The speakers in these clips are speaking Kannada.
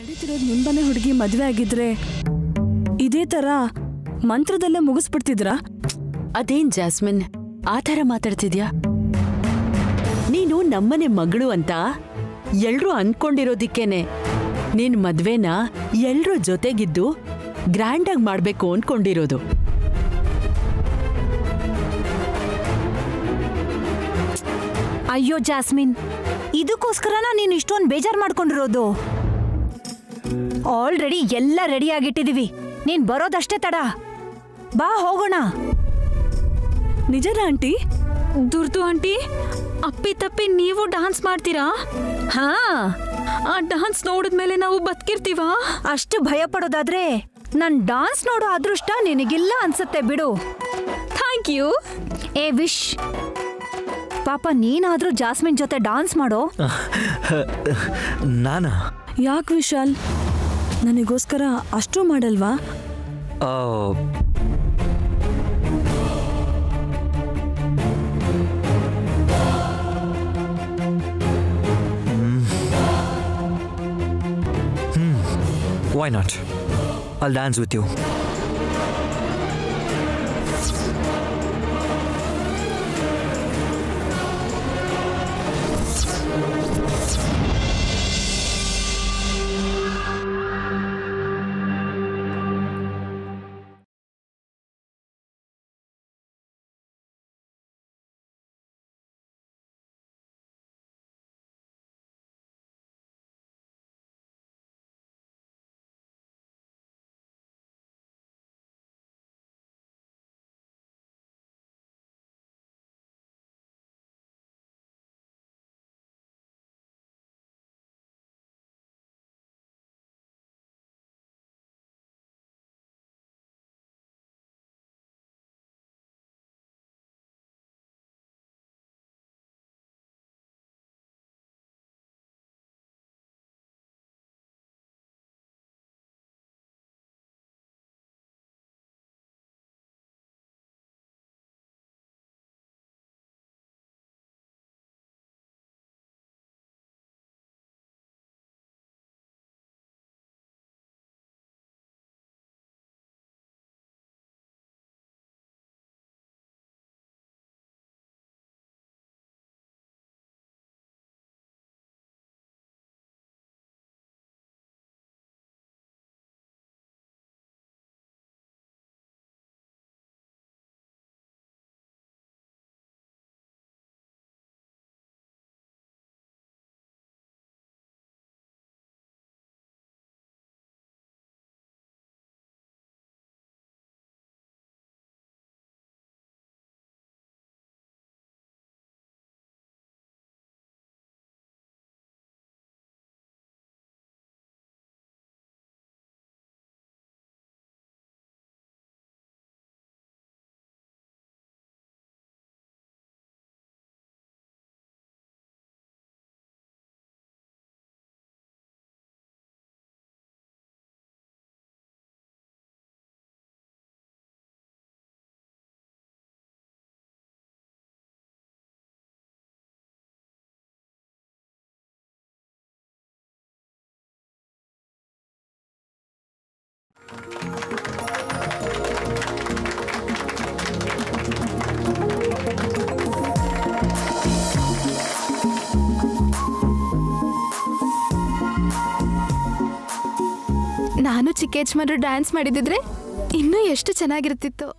ದುಡಿತಿರೋದು ನಿಮ್ಮನೆ ಹುಡುಗಿ ಮದುವೆ ಆಗಿದ್ರೆ ಇದೇ ತರ ಮಂತ್ರದಲ್ಲೇ ಮುಗಿಸ್ಬಿಡ್ತಿದ್ರಾ ಅದೇನ್ ಜಾಸ್ಮಿನ್ ಆ ಥರ ಮಾತಾಡ್ತಿದ್ಯಾ ನೀನು ನಮ್ಮನೆ ಮಗಳು ಅಂತ ಎಲ್ರೂ ಅನ್ಕೊಂಡಿರೋದಿಕ್ಕೇನೆ ನಿನ್ ಮದ್ವೆನ ಎಲ್ರೂ ಜೊತೆಗಿದ್ದು ಗ್ರ್ಯಾಂಡಾಗಿ ಮಾಡ್ಬೇಕು ಅನ್ಕೊಂಡಿರೋದು ಅಯ್ಯೋ ಜಾಸ್ಮಿನ್ ಇದಕ್ಕೋಸ್ಕರನ ನೀನು ಇಷ್ಟೊಂದು ಬೇಜಾರ್ ಮಾಡ್ಕೊಂಡಿರೋದು ಆಲ್ರೆಡಿ ಎಲ್ಲ ರೆಡಿ ಆಗಿಟ್ಟಿದೀವಿ ನೀನ್ ಬರೋದಷ್ಟೇ ತಡ ಬಾ ಹೋಗೋಣ ನಿಜನಾ ಆಂಟಿ ದುರ್ದು ಆಂಟಿ ಅಪ್ಪಿ ತಪ್ಪಿ ನೀವು ಡಾನ್ಸ್ ಮಾಡ್ತೀರಾ ಹಾ ಆ ಡಾನ್ಸ್ ನೋಡಿದ್ಮೇಲೆ ನಾವು ಬದುಕಿರ್ತೀವಾ ಅಷ್ಟು ಭಯ ಪಡೋದಾದ್ರೆ ನನ್ ಡಾನ್ಸ್ ನೋಡೋ ಅದೃಷ್ಟ ನಿನಗಿಲ್ಲ ಅನ್ಸತ್ತೆ ಬಿಡು ಥ್ಯಾಂಕ್ ಯು ಏ ವಿಶ್ ಪಾಪ ನೀನಾದ್ರೂ ಜಾಸ್ಮಿನ್ ಜೊತೆ ಡಾನ್ಸ್ ಮಾಡೋ ನಾನಾ ಯಾಕೆ ವಿಶಾಲ್ ನನಗೋಸ್ಕರ ಅಷ್ಟು ಮಾಡಲ್ವಾ ಆ, Why not? I'll dance with you. ನಾನು ಚಿಕ್ಕ ಯಜಮಾನ್ರು ಡ್ಯಾನ್ಸ್ ಮಾಡಿದಿದ್ರೆ ಇನ್ನೂ ಎಷ್ಟು ಚೆನ್ನಾಗಿರ್ತಿತ್ತು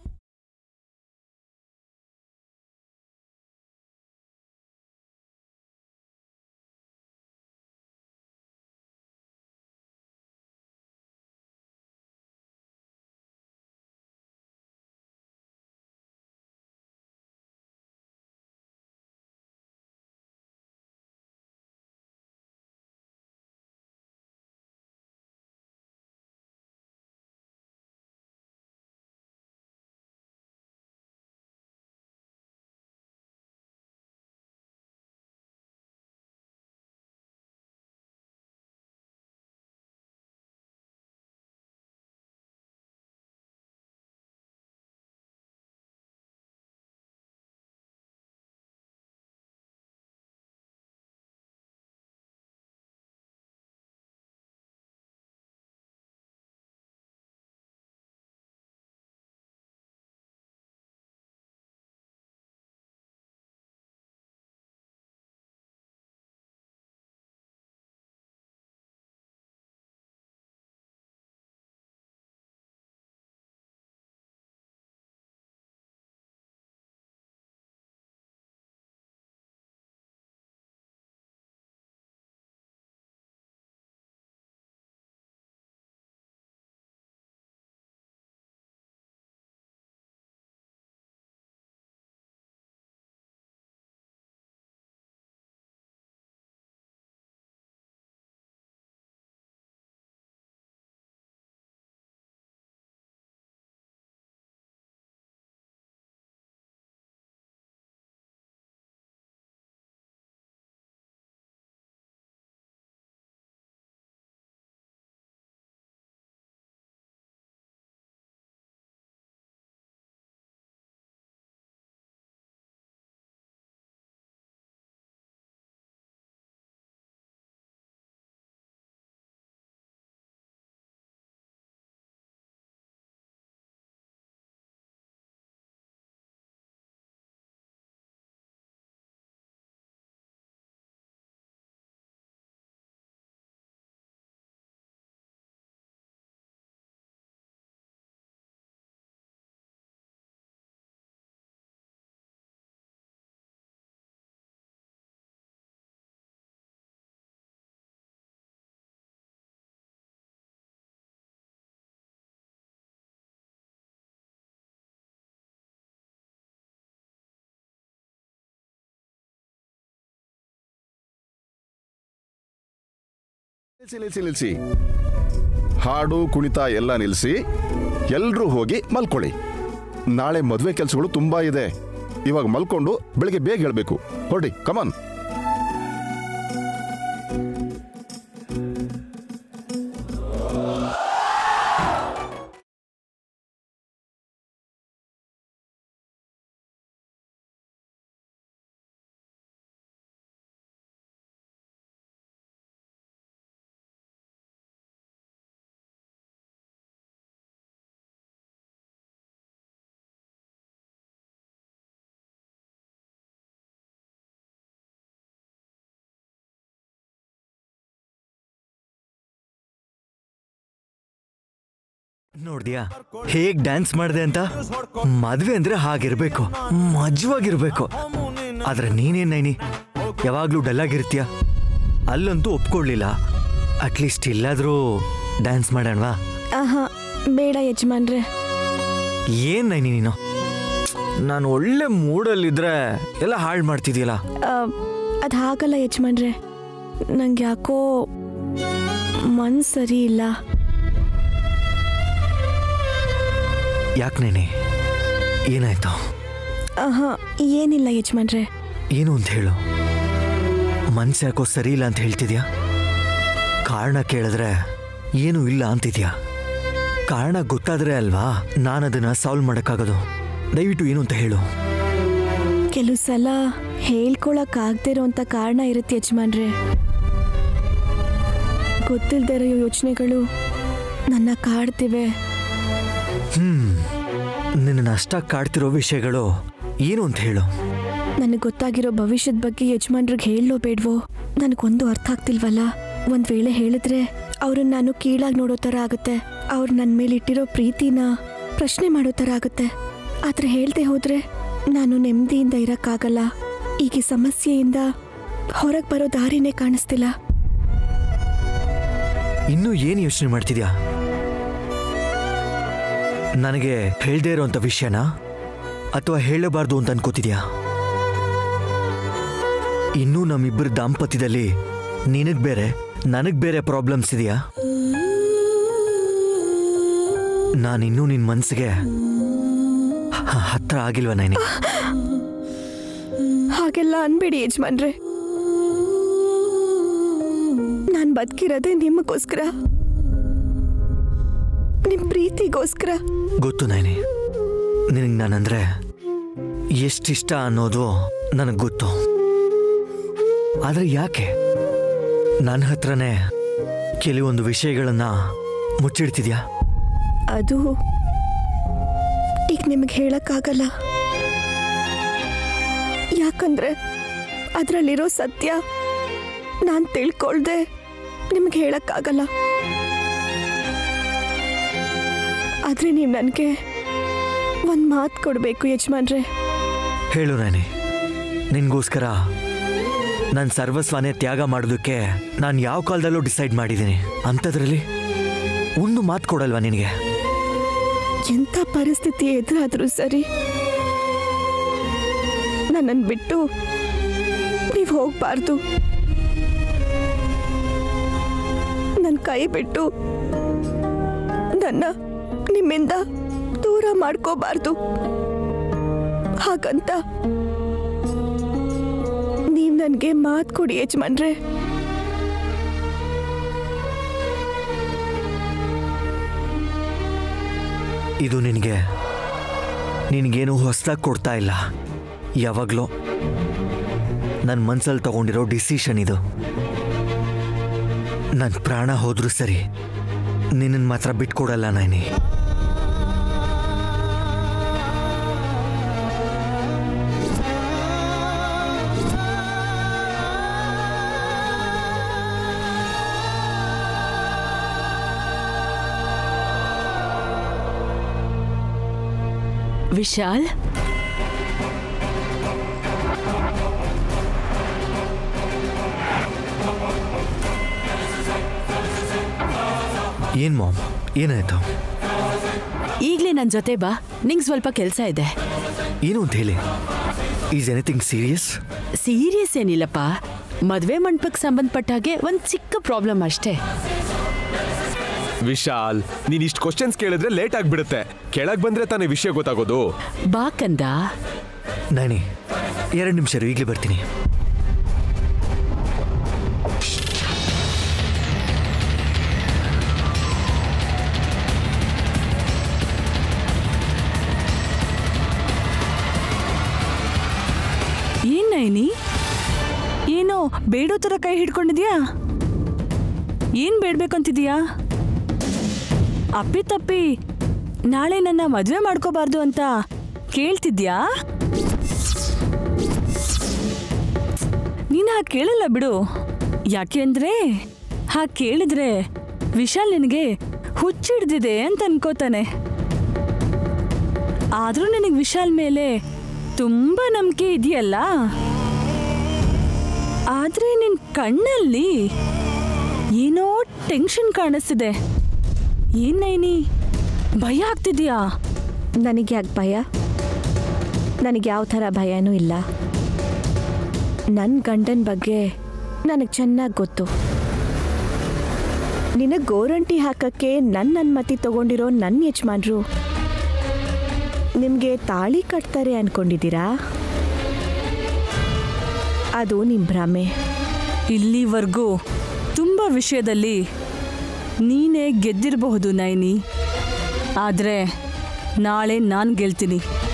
ನಿಲ್ಸಿ ನಿಲ್ಸಿ ನಿಲ್ಸಿ ಹಾಡು ಕುಣಿತ ಎಲ್ಲ ನಿಲ್ಲಿಸಿ ಎಲ್ರೂ ಹೋಗಿ ಮಲ್ಕೊಳ್ಳಿ ನಾಳೆ ಮದುವೆ ಕೆಲಸಗಳು ತುಂಬಾ ಇದೆ ಇವಾಗ ಮಲ್ಕೊಂಡು ಬೆಳಿಗ್ಗೆ ಬೇಗ ಹೇಳ್ಬೇಕು ಹೊರಡಿ ಕಮಾನ್ ನೋಡ್ದ್ಯಾ ಹೇಗ್ ಡ್ಯಾನ್ಸ್ ಮಾಡಿದೆ ಅಂತ ಮದ್ವೆ ಅಂದ್ರೆ ಹಾಗಿರ್ಬೇಕು ಮಜವಾಗಿರ್ಬೇಕು ಆದ್ರೆ ನೀನೇನ್ ನೈನಿ ಯಾವಾಗ್ಲೂ ಡಲ್ ಆಗಿರ್ತೀಯ ಅಲ್ಲಂತೂ ಒಪ್ಕೊಳ್ಳಿಲ್ಲ ಅಟ್ಲೀಸ್ಟ್ ಇಲ್ಲಾದ್ರೂ ಡ್ಯಾನ್ಸ್ ಮಾಡೋಣವಾ ಆಹಾ ಬೇಡ ಯಜಮಾನ್ರೆ ಏನ್ ನೈನಿ ನೀನು ನಾನು ಒಳ್ಳೆ ಮೂಡಲ್ಲಿದ್ರೆ ಎಲ್ಲ ಹಾಳು ಮಾಡ್ತಿದ್ಯಲ್ಲ ಅದು ಹಾಗಲ್ಲ ಯಜಮಾನ್ರೆ ನಂಗೆ ಯಾಕೋ ಮನ್ ಸರಿ ಇಲ್ಲ ಯಾಕೆ ನೈನಿ ಏನಾಯ್ತು ಆಹಾ ಏನಿಲ್ಲ ಯಜಮಾನ್ರೆ ಏನು ಅಂತ ಹೇಳು ಮನ್ಸು ಯಾಕೋ ಸರಿ ಇಲ್ಲ ಅಂತ ಹೇಳ್ತಿದ್ಯಾ ಕಾರಣ ಕೇಳಿದ್ರೆ ಏನು ಇಲ್ಲ ಅಂತಿದ್ಯಾ ಕಾರಣ ಗೊತ್ತಾದ್ರೆ ಅಲ್ವಾ ನಾನು ಅದನ್ನ ಸಾಲ್ವ್ ಮಾಡೋಕ್ಕಾಗೋದು ದಯವಿಟ್ಟು ಏನು ಅಂತ ಹೇಳು ಕೆಲವು ಸಲ ಹೇಳ್ಕೊಳಕ್ ಆಗದೆ ಇರೋಂಥ ಕಾರಣ ಇರುತ್ತೆ ಯಜಮಾನ್ರೆ ಗೊತ್ತಿಲ್ಲದೆ ಇರೋ ಯೋಚನೆಗಳು ನನ್ನ ಕಾಡ್ತಿವೆ ಹ್ಮ್ ನಿನ್ನ ಅಷ್ಟಾಗಿ ಕಾಡ್ತಿರೋ ವಿಷಯಗಳು ಏನು ಅಂತ ಹೇಳು ನನಗೆ ಗೊತ್ತಾಗಿರೋ ಭವಿಷ್ಯದ ಬಗ್ಗೆ ಯಜಮಾನ್ರಿಗೆ ಹೇಳೋ ಬೇಡ್ವೋ ನನಗೊಂದು ಅರ್ಥ ಆಗ್ತಿಲ್ವಲ್ಲ ಒಂದ್ ವೇಳೆ ಹೇಳಿದ್ರೆ ಅವ್ರನ್ನ ನಾನು ಕೀಳಾಗಿ ನೋಡೋ ಥರ ಆಗುತ್ತೆ ಅವ್ರು ನನ್ನ ಮೇಲೆ ಇಟ್ಟಿರೋ ಪ್ರೀತಿನ ಪ್ರಶ್ನೆ ಮಾಡೋ ಥರ ಆಗುತ್ತೆ ಆದ್ರೆ ಹೇಳ್ದೆ ಹೋದ್ರೆ ನಾನು ನೆಮ್ಮದಿಯಿಂದ ಇರಕ್ಕಾಗಲ್ಲ ಈಗ ಈ ಸಮಸ್ಯೆಯಿಂದ ಹೊರಗೆ ಬರೋ ದಾರಿನೇ ಕಾಣಿಸ್ತಿಲ್ಲ ಇನ್ನೂ ಏನು ಯೋಚನೆ ಮಾಡ್ತಿದ್ಯಾ ನನಗೆ ಹೇಳ್ದೇ ಇರೋಂಥ ವಿಷಯನ ಅಥವಾ ಹೇಳಬಾರ್ದು ಅಂತ ಅನ್ಕೋತಿದ್ಯಾ ಇನ್ನೂ ನಮ್ಮಿಬ್ಬರ ದಾಂಪತ್ಯದಲ್ಲಿ ನಿನಗ್ ಬೇರೆ ನನಗ್ ಬೇರೆ ಪ್ರಾಬ್ಲಮ್ಸ್ ಇದೆಯಾ ನಾನಿನ್ನೂ ನಿನ್ ಮನ್ಸಿಗೆ ಹ- ಹತ್ರ ಆಗಿಲ್ವಾ ನೈನಿ ಹಾಗೆಲ್ಲ ಅನ್ಬೇಡಿ ಯಜಮಾನ್ರೆ ನಾನು ಬದುಕಿರೋದೇ ನಿಮಗೋಸ್ಕರ ನಿಮ್ ಪ್ರೀತಿಗೋಸ್ಕರ ಗೊತ್ತು ನೈನಿ ನಿನಗೆ ನಾನಂದ್ರೆ ಎಷ್ಟಿಷ್ಟ ಅನ್ನೋದು ನನಗೆ ಗೊತ್ತು ಆದರೆ ಯಾಕೆ ನನ್ನ ಹತ್ರನೇ ಕೆಲವೊಂದು ವಿಷಯಗಳನ್ನ ಮುಚ್ಚಿಡ್ತಿದ್ಯಾ ಅದು ಈಗ ನಿಮಗೆ ಹೇಳಕ್ಕಾಗಲ್ಲ ಯಾಕಂದ್ರೆ ಅದರಲ್ಲಿರೋ ಸತ್ಯ ನಾನು ತಿಳ್ಕೊಳ್ದೆ ನಿಮಗೆ ಹೇಳಕ್ಕಾಗಲ್ಲ ಆದ್ರೆ ನೀವು ನನಗೆ ಒಂದು ಮಾತು ಕೊಡಬೇಕು ಯಜಮಾನ್ರೆ ಹೇಳು ನಾನಿ ನಿನ್ಗೋಸ್ಕರ ನನ್ನ ಸರ್ವಸ್ವನೇ ತ್ಯಾಗ ಮಾಡೋದಕ್ಕೆ ನಾನು ಯಾವ ಕಾಲದಲ್ಲೂ ಡಿಸೈಡ್ ಮಾಡಿದ್ದೀನಿ ಅಂಥದ್ರಲ್ಲಿ ಒಂದು ಮಾತು ಕೊಡಲ್ವಾ ನಿನಗೆ ಎಂಥ ಪರಿಸ್ಥಿತಿ ಎದುರಾದ್ರೂ ಸರಿ ನನ್ನನ್ನು ಬಿಟ್ಟು ನೀವು ಹೋಗ್ಬಾರ್ದು ನನ್ನ ಕೈ ಬಿಟ್ಟು ನನ್ನ ನಿಮ್ಮಿಂದ ದೂರ ಮಾಡ್ಕೋಬಾರ್ದು ಹಾಗಂತ ನೀವು ನನಗೆ ಮಾತು ಕೊಡಿ ಯಜಮಾನ್ರೆ ಇದು ನಿನಗೆ ನಿನಗೇನು ಹೊಸ್ದಾಗಿ ಕೊಡ್ತಾ ಇಲ್ಲ ಯಾವಾಗಲೂ ನನ್ನ ಮನ್ಸಲ್ಲಿ ತಗೊಂಡಿರೋ ಡಿಸಿಷನ್ ಇದು ನನ್ನ ಪ್ರಾಣ ಹೋದ್ರೂ ಸರಿ ನಿನ್ನನ್ನು ಮಾತ್ರ ಬಿಟ್ಕೊಡಲ್ಲ ನಾನಿ ವಿಶಾಲ್ ಏನು ಮಾಮ್ ಏನಾಯ್ತು ಈಗ್ಲೇ ನನ್ ಜೊತೆ ಬಾ ನಿಂಗ್ ಸ್ವಲ್ಪ ಕೆಲ್ಸ ಇದೆ ಏನು ಅಂತ ಹೇಳಿ ಈಸ್ ಎನಿಥಿಂಗ್ ಸೀರಿಯಸ್ ಸೀರಿಯಸ್ ಏನಿಲ್ಲಪ್ಪ ಮದ್ವೆ ಮಂಟಪಕ್ಕೆ ಸಂಬಂಧಪಟ್ಟ ಹಾಗೆ ಒಂದ್ ಚಿಕ್ಕ ಪ್ರಾಬ್ಲಮ್ ಅಷ್ಟೇ ವಿಶಾಲ್ ನೀನ್ ಇಷ್ಟು ಕ್ವಶನ್ಸ್ ಕೇಳಿದ್ರೆ ಲೇಟ್ ಆಗ್ಬಿಡುತ್ತೆ ಕೆಳಗ್ ಬಂದ್ರೆ ತಾನೇ ವಿಷಯ ಗೊತ್ತಾಗೋದು ಬಾ ಕಂದ ನಾನಿ ಎರಡು ನಿಮಿಷ ಇರು, ಈಗಲೇ ಬರ್ತೀನಿ ಏನ್ ನೈನಿ ಏನೋ ಬೇಡೋ ಥರ ಕೈ ಹಿಡ್ಕೊಂಡಿದ್ಯಾ ಏನ್ ಬೇಡ್ಬೇಕಂತಿದ್ಯಾ ಅಪ್ಪಿ ತಪ್ಪಿ ನಾಳೆ ನನ್ನ ಮದ್ವೆ ಮಾಡ್ಕೋಬಾರ್ದು ಅಂತ ಕೇಳ್ತಿದ್ಯಾ ನೀನು ಹಾಗೆ ಕೇಳಲ್ಲ ಬಿಡು ಯಾಕೆ ಅಂದ್ರೆ ಹಾಗೆ ಕೇಳಿದ್ರೆ ವಿಶಾಲ್ ನಿನಗೆ ಹುಚ್ಚಿಡ್ದಿದೆ ಅಂತ ಅನ್ಕೋತಾನೆ ಆದ್ರೂ ನಿನಗೆ ವಿಶಾಲ್ ಮೇಲೆ ತುಂಬಾ ನಂಬಿಕೆ ಇದೆಯಲ್ಲ ಆದ್ರೆ ನಿನ್ ಕಣ್ಣಲ್ಲಿ ಏನೋ ಟೆನ್ಷನ್ ಕಾಣಿಸ್ತಿದೆ ಏನ್ ನೈನಿ ಭಯ ಆಗ್ತಿದ್ಯಾ ನನಗೆ ಯಾಕೆ ಭಯ ನನಗೆ ಯಾವ ಥರ ಭಯನೂ ಇಲ್ಲ ನನ್ನ ಗಂಡನ ಬಗ್ಗೆ ನನಗೆ ಚೆನ್ನಾಗಿ ಗೊತ್ತು ನಿನಗೆ ಗೋರಂಟಿ ಹಾಕಕ್ಕೆ ನನ್ನ ಅನುಮತಿ ತಗೊಂಡಿರೋ ನನ್ನ ಯಜಮಾನ್ರು ನಿಮಗೆ ತಾಳಿ ಕಟ್ತಾರೆ ಅನ್ಕೊಂಡಿದ್ದೀರಾ ಅದು ನಿಮ್ಮ ಭ್ರಮೆ ಇಲ್ಲಿವರೆಗೂ ತುಂಬ ವಿಷಯದಲ್ಲಿ ನೀನೇ ಗೆದ್ದಿರಬಹುದು ನೈನಿ ಆದರೆ ನಾಳೆ ನಾನು ಗೆಲ್ತೀನಿ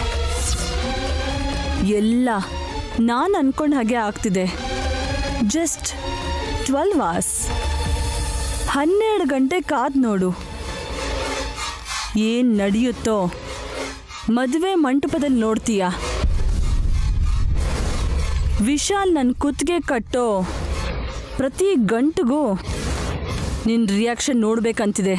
ಎಲ್ಲ ನಾನು ಅನ್ಕೊಂಡ ಹಾಗೆ ಆಗ್ತಿದೆ ಜಸ್ಟ್ ಟ್ವೆಲ್ವ್ ಅವರ್ಸ್ ಹನ್ನೆರಡು ಗಂಟೆ ಕಾದ್ ನೋಡು ಏನು ನಡೆಯುತ್ತೋ ಮದುವೆ ಮಂಟಪದಲ್ಲಿ ನೋಡ್ತೀಯಾ ವಿಶಾಲ್ ನನ್ನ ಕುತ್ತಿಗೆ ಕಟ್ಟೋ ಪ್ರತಿ ಗಂಟೆಗೂ ನಿನ್ನ ರಿಯಾಕ್ಷನ್ ನೋಡ್ಬೇಕಂತಿದೆ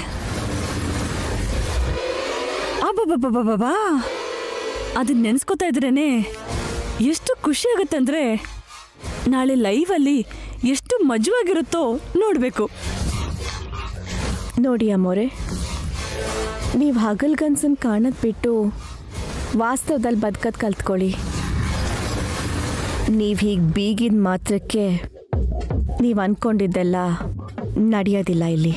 ಅಬ್ಬಬ್ಬಬ್ಬಬ್ಬಬ್ಬಾ ಅದನ್ನ ನೆನೆಸ್ಕೊತಾ ಇದ್ರೇನೆ ಎಷ್ಟು ಖುಷಿ ಆಗುತ್ತಂದ್ರೆ ನಾಳೆ ಲೈವಲ್ಲಿ ಎಷ್ಟು ಮಜವಾಗಿರುತ್ತೋ ನೋಡಬೇಕು ನೋಡಿ ಅಮ್ಮೋರೆ ನೀವು ಹಗಲ್ಗನ್ಸನ್ ಕಾಣದ್ ಬಿಟ್ಟು ವಾಸ್ತವದಲ್ಲಿ ಬದುಕದ್ ಕಲ್ತ್ಕೊಳ್ಳಿ ನೀವು ಹೀಗೆ ಬೀಗಿದ ಮಾತ್ರಕ್ಕೆ ನೀವು ಅನ್ಕೊಂಡಿದ್ದೆಲ್ಲ ನಡೆಯೋದಿಲ್ಲ ಇಲ್ಲಿ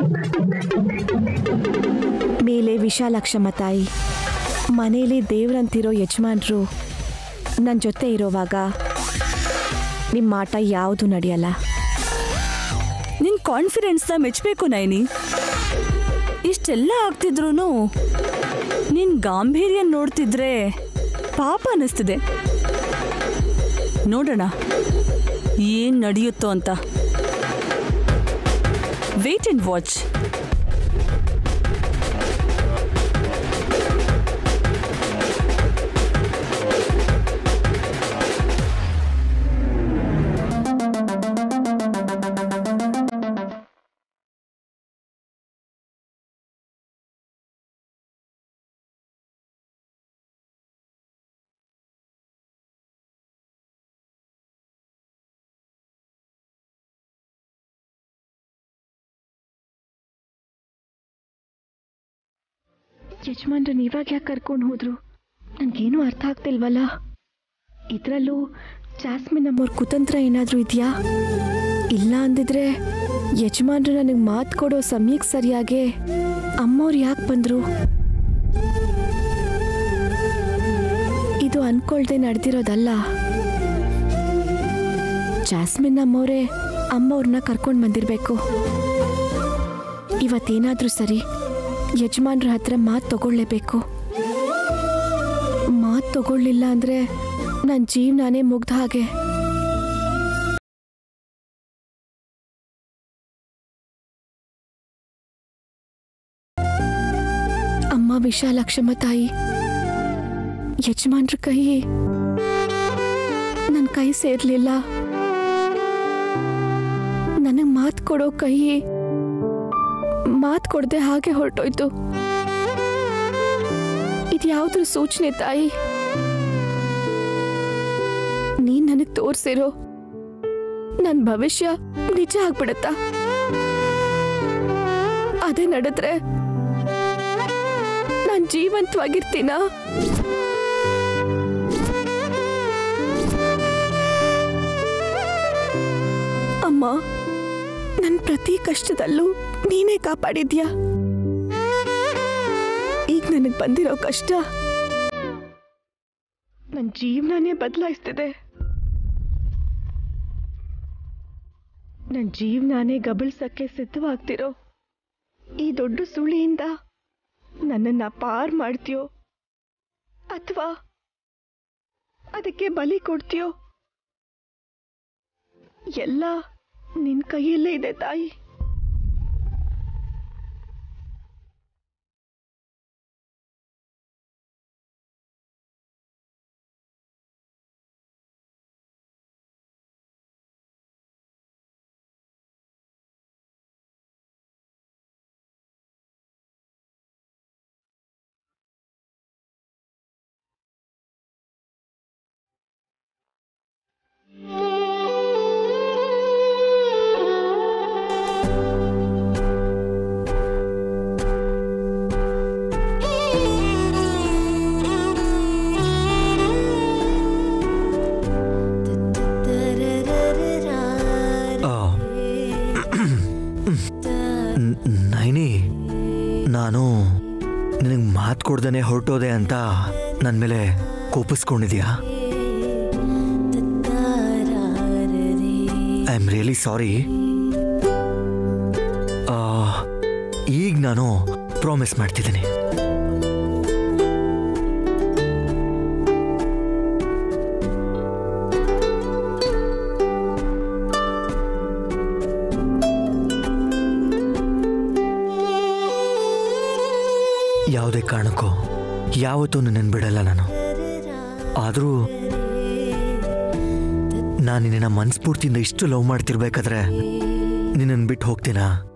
ಮೇಲೆ ವಿಶಾಲಾಕ್ಷಮ್ಮ ತಾಯಿ ಮನೇಲಿ ದೇವ್ರಂತಿರೋ ಯಜಮಾನ್ರು ನನ್ನ ಜೊತೆ ಇರೋವಾಗ ನಿಮ್ಮ ಆಟ ಯಾವುದು ನಡೆಯಲ್ಲ ನಿನ್ನ ಕಾನ್ಫಿಡೆನ್ಸ್ನ ಮೆಚ್ಚಬೇಕು ನೈನಿ ಇಷ್ಟೆಲ್ಲ ಆಗ್ತಿದ್ರು ನಿನ್ನ ಗಾಂಭೀರ್ಯ ನೋಡ್ತಿದ್ರೆ ಪಾಪ ಅನ್ನಿಸ್ತಿದೆ ನೋಡೋಣ ಏನು ನಡೆಯುತ್ತೋ ಅಂತ ವೇಟ್ ಅಂಡ್ ವಾಚ್ ಯಜಮಾನ್ರನ್ನ ಇವಾಗ ಯಾಕೆ ಕರ್ಕೊಂಡು ಹೋದ್ರು ನನಗೇನು ಅರ್ಥ ಆಗ್ತಿಲ್ವಲ್ಲ ಇದರಲ್ಲೂ ಜಾಸ್ಮಿನ್ ಅಮ್ಮವ್ರ ಕುತಂತ್ರ ಏನಾದರೂ ಇದೆಯಾ ಇಲ್ಲ ಅಂದಿದ್ರೆ ಯಜಮಾನ್ರು ನನಗೆ ಮಾತು ಕೊಡೋ ಸಮಯಕ್ಕೆ ಸರಿಯಾಗೆ ಅಮ್ಮವ್ರು ಯಾಕೆ ಬಂದರು ಇದು ಅನ್ಕೊಳ್ದೆ ನಡೆದಿರೋದಲ್ಲ ಜಾಸ್ಮಿನ್ ಅಮ್ಮವ್ರೆ ಅಮ್ಮವ್ರನ್ನ ಕರ್ಕೊಂಡು ಬಂದಿರಬೇಕು ಇವತ್ತೇನಾದರೂ ಸರಿ ಯಜಮಾನ್ರ ಹತ್ರ ಮಾತು ತಗೊಳ್ಳೇಬೇಕು ಮಾತು ತಗೊಳ್ಳಿಲ್ಲ ಅಂದ್ರೆ ನನ್ನ ಜೀವನಾನೇ ಮುಗ್ದ ಹಾಗೆ ಅಮ್ಮ ವಿಶಾಲಾಕ್ಷಮ್ಮ ತಾಯಿ ಯಜಮಾನ್ರ ಕೈ ನನ್ನ ಕೈ ಸೇರ್ಲಿಲ್ಲ ನನಗೆ ಮಾತು ಕೊಡೋ ಕೈ ಮಾತು ಕೊಡದೆ ಹಾಗೆ ಹೊರಟೋಯ್ತು ಇದು ಯಾವ್ದ್ರ ಸೂಚನೆ ತಾಯಿ ನೀನ್ ನನಗೆ ತೋರಿಸಿರೋ ನನ್ನ ಭವಿಷ್ಯ ನಿಜ ಆಗ್ಬಿಡತ್ತಾ ಅದೇ ನಡೆದ್ರೆ ನಾನು ಜೀವಂತವಾಗಿರ್ತೀನಾ ಅಮ್ಮ ನನ್ನ ಪ್ರತಿ ಕಷ್ಟದಲ್ಲೂ ನೀನೇ ಕಾಪಾಡಿದ್ಯಾ ಈಗ ನನಗೆ ಬಂದಿರೋ ಕಷ್ಟ ನನ್ನ ಜೀವನನೇ ಬದಲಾಯಿಸ್ತಿದೆ ನನ್ನ ಜೀವನನೇ ಗಬಳ್ಸಕ್ಕೆ ಸಿದ್ಧವಾಗ್ತಿರೋ ಈ ದೊಡ್ಡ ಸುಳಿಯಿಂದ ನನ್ನನ್ನ ಪಾರ್ ಮಾಡ್ತೀಯೋ ಅಥವಾ ಅದಕ್ಕೆ ಬಲಿ ಕೊಡ್ತೀಯೋ ಎಲ್ಲ ನಿನ್ ಕೈಯಲ್ಲೇ ಇದೆ ತಾಯಿ ಆ, ನ್- ನೈನಿ ನಾನು ನಿನಗೆ ಮಾತು ಕೊಡ್ದೇ ಹೊರಟೋದೆ ಅಂತ ನನ್ನ ಮೇಲೆ ಕೋಪಿಸ್ಕೊಂಡಿದ್ಯಾ ಐ ಆಮ್ ರಿಯಲಿ ಸಾರಿ ಈಗ ನಾನು ಪ್ರಾಮಿಸ್ ಮಾಡ್ತಿದ್ದೀನಿ ಯಾವುದೇ ಕಾರಣಕ್ಕೂ ಯಾವತ್ತೂ ನಿನ್ನನ್ನು ಬಿಡಲ್ಲ ನಾನು ಆದರೂ ನಾನು ನಿನ್ನ ಮನಸ್ಫೂರ್ತಿಯಿಂದ ಇಷ್ಟು ಲವ್ ಮಾಡ್ತಿರ್ಬೇಕಾದ್ರೆ ನಿನ್ನನ್ನು ಬಿಟ್ಟು ಹೋಗ್ತೀನಾ